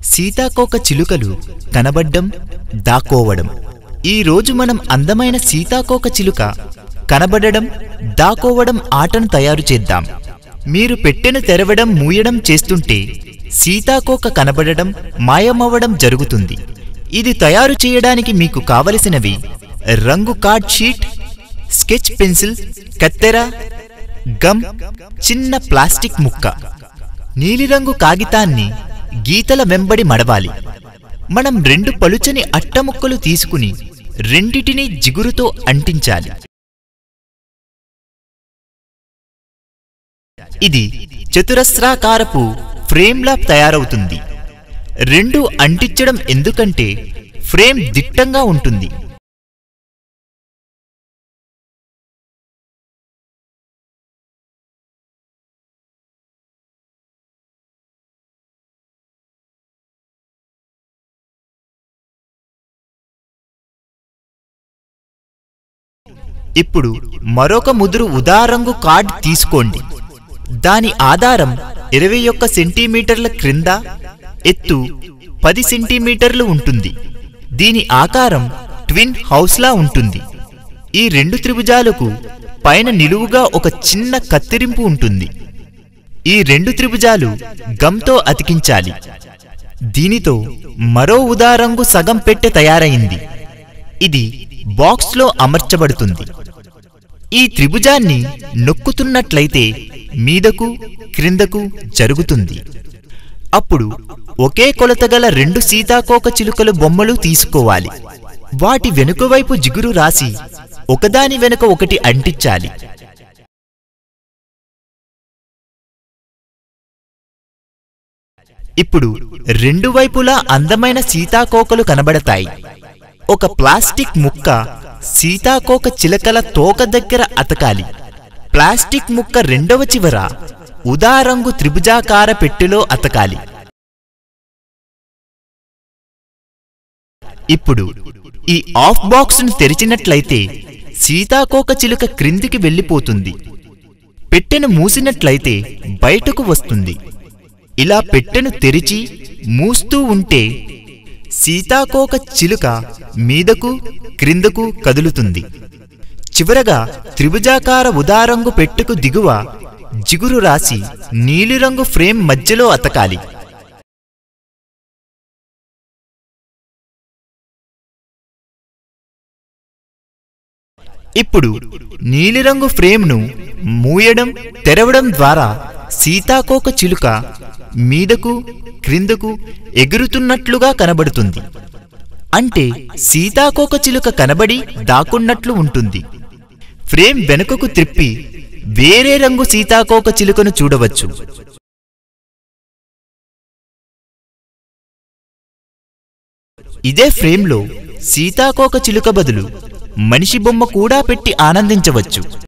సీతాకోక చిలుకలు కనబడ్డం దాకోవడం ఈ రోజు మనం అందమైన సీతాకోక చిలుక కనబడడం దాకోవడం ఆటను తయారు చేద్దాం మీరు పెట్టెను తెరవడం మూయడం చేస్తుంటే సీతాకోక కనబడడం మాయమవ్వడం జరుగుతుంది ఇది తయారు చేయడానికి మీకు కావలసినవి రంగు కార్డ్ షీట్ స్కెచ్ పెన్సిల్ కత్తెర గమ్ చిన్న ప్లాస్టిక్ ముక్క నీలిరంగు కాగితాన్ని గీతల వెంబడి మడవాలి మనం రెండు పలుచని అట్టముక్కలు తీసుకుని రెండిటిని జిగురుతో అంటించాలి ఇది చతురస్రాకారపు ఫ్రేమ్లా తయారవుతుంది రెండు అంటించడం ఎందుకంటే ఫ్రేమ్ దిట్టంగా ఉంటుంది ఇప్పుడు మరొక ముదురు ఉదారంగు కార్డ్ తీసుకోండి దాని ఆధారం ఇరవై ఒక్క సెంటీమీటర్ల క్రింద ఎత్తు పది సెంటీమీటర్లు ఉంటుంది దీని ఆకారం ట్విన్ హౌస్లా ఉంటుంది ఈ రెండు త్రిభుజాలకు పైన నిలువుగా ఒక చిన్న కత్తిరింపు ఉంటుంది ఈ రెండు త్రిభుజాలు గమ్తో అతికించాలి దీనితో మరో ఉదారంగు సగం పెట్టె తయారైంది ఇది బాక్స్లో అమర్చబడుతుంది ఈ త్రిభుజాన్ని నొక్కుతున్నట్లయితే మీదకు క్రిందకు జరుగుతుంది అప్పుడు ఒకే కొలతగల రెండు సీతాకోక చిలుకలు బొమ్మలు తీసుకోవాలి వాటి వెనుక వైపు జిగురు రాసి ఒకదాని వెనుక ఒకటి అంటించాలి ఇప్పుడు రెండు వైపులా అందమైన సీతాకోకలు కనబడతాయి ఒక ప్లాస్టిక్ ముక్క సీతాకోక చిలకల తోక దగ్గర అతకాలి ప్లాస్టిక్ ముక్క రెండవ చివర ఉదారంగు త్రిభుజాకార పెట్టెలో అతకాలి ఇప్పుడు ఈ ఆఫ్ బాక్స్ను తెరిచినట్లయితే సీతాకోక చిలుక క్రిందికి వెళ్ళిపోతుంది పెట్టెను మూసినట్లయితే బయటకు వస్తుంది ఇలా పెట్టెను తెరిచి మూస్తూ ఉంటే సీతాకోక చిలుక మీదకు క్రిందకు కదులుతుంది చివరగా త్రిభుజాకార ఉదారంగు పెట్టెకు దిగువ జిగురు రాసి నీలిరంగు ఫ్రేమ్ మధ్యలో అతకాలి ఇప్పుడు నీలిరంగు ఫ్రేమ్ను మూయడం తెరవడం ద్వారా సీతాకోక చిలుక మీదకు క్రిందకు ఎగురుతున్నట్లుగా కనబడుతుంది అంటే సీతాకోక చిలుక కనబడి దాక్కున్నట్లు ఉంటుంది ఫ్రేమ్ వెనుకకు త్రిప్పి వేరే రంగు సీతాకోక చిలుకను చూడవచ్చు ఇదే ఫ్రేమ్లో సీతాకోక చిలుక బదులు మనిషి బొమ్మ కూడా పెట్టి ఆనందించవచ్చు